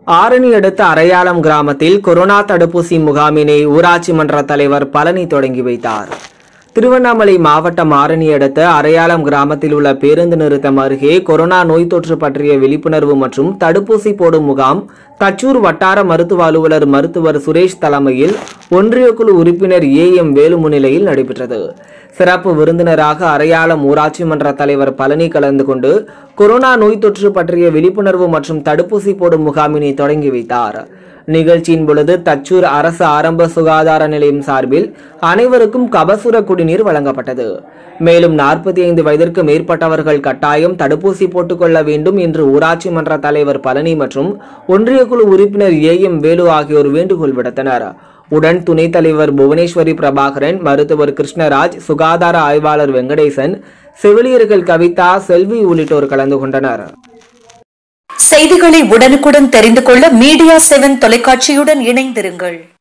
ஆரணி அடுத்த அரையாளம் கிராமத்தில் கொரோனா தடுப்பூசி முகாமினை ஊராட்சி மன்ற தலைவர் பழனி தொடங்கி வைத்தார் திருவண்ணாமலை மாவட்டம் ஆரணி அடுத்த அரையாளம் கிராமத்தில் உள்ள பேருந்து நிறுத்தம் அருகே கொரோனா நோய் தொற்று பற்றிய விழிப்புணர்வு மற்றும் தடுப்பூசி போடும் முகாம் தச்சூர் வட்டார மருத்துவ அலுவலர் மருத்துவர் சுரேஷ் தலைமையில் ஒன்றிய குழு உறுப்பினர் ஏ எம் வேலு முன்னிலையில் நடைபெற்றது சிறப்பு விருந்தினராக அரையாளம் ஊராட்சி மன்ற தலைவர் பழனி கலந்து கொண்டு கொரோனா நோய் தொற்று பற்றிய விழிப்புணர்வு மற்றும் தடுப்பூசி போடும் முகாமினை தொடங்கி வைத்தார் நிகழ்ச்சியின் பொழுது தச்சூர் அரசு ஆரம்ப சுகாதார நிலையம் சார்பில் அனைவருக்கும் கபசுர குடிநீர் வழங்கப்பட்டது மேலும் நாற்பத்தி ஐந்து வயதிற்கு மேற்பட்டவர்கள் கட்டாயம் தடுப்பூசி போட்டுக்கொள்ள வேண்டும் என்று ஊராட்சி மன்ற தலைவர் பழனி மற்றும் ஒன்றிய குழு உறுப்பினர் ஏ எம் வேலு ஆகியோர் வேண்டுகோள் விடுத்தனர் உடன் துணைத் தலைவர் புவனேஸ்வரி பிரபாகரன் மருத்துவர் கிருஷ்ணராஜ் சுகாதார ஆய்வாளர் வெங்கடேசன் செவிலியர்கள் கவிதா செல்வி உள்ளிட்டோர் கலந்து கொண்டனர் செய்திகளை உடனுக்குடன் தெரிந்து கொள்ள மீடியா செவன் தொலைக்காட்சியுடன் இணைந்திருங்கள்